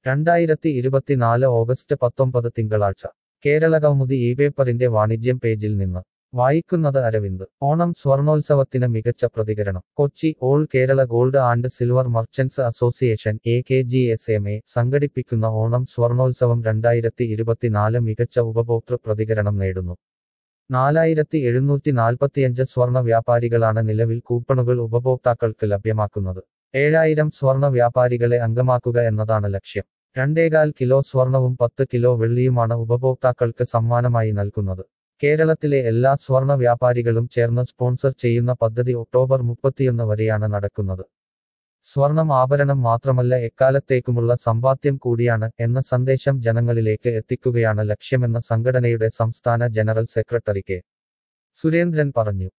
രണ്ടായിരത്തി ഇരുപത്തിനാല് ഓഗസ്റ്റ് പത്തൊമ്പത് തിങ്കളാഴ്ച കേരളകൗമുദി ഈ പേപ്പറിന്റെ വാണിജ്യം പേജിൽ നിന്ന് വായിക്കുന്നത് അരവിന്ദ് ഓണം സ്വർണോത്സവത്തിന് മികച്ച പ്രതികരണം Kochi all Kerala gold and silver merchants association A K G S M A സംഘടിപ്പിക്കുന്ന ഓണം സ്വർണോത്സവം രണ്ടായിരത്തി ഇരുപത്തിനാല് മികച്ച ഉപഭോക്തൃ പ്രതികരണം നേടുന്നു നാലായിരത്തി എഴുന്നൂറ്റി നാൽപ്പത്തിയഞ്ച് സ്വർണ വ്യാപാരികളാണ് നിലവിൽ കൂപ്പണുകൾ ഉപഭോക്താക്കൾക്ക് ലഭ്യമാക്കുന്നത് ഏഴായിരം സ്വർണ വ്യാപാരികളെ അംഗമാക്കുക എന്നതാണ് ലക്ഷ്യം രണ്ടേകാൽ കിലോ സ്വർണവും പത്ത് കിലോ വെള്ളിയുമാണ് ഉപഭോക്താക്കൾക്ക് സമ്മാനമായി നൽകുന്നത് കേരളത്തിലെ എല്ലാ സ്വർണ വ്യാപാരികളും ചേർന്ന് സ്പോൺസർ ചെയ്യുന്ന പദ്ധതി ഒക്ടോബർ മുപ്പത്തിയൊന്ന് വരെയാണ് നടക്കുന്നത് സ്വർണം ആഭരണം മാത്രമല്ല എക്കാലത്തേക്കുമുള്ള സമ്പാദ്യം കൂടിയാണ് എന്ന സന്ദേശം ജനങ്ങളിലേക്ക് എത്തിക്കുകയാണ് ലക്ഷ്യമെന്ന് സംഘടനയുടെ സംസ്ഥാന ജനറൽ സെക്രട്ടറി കെ സുരേന്ദ്രൻ പറഞ്ഞു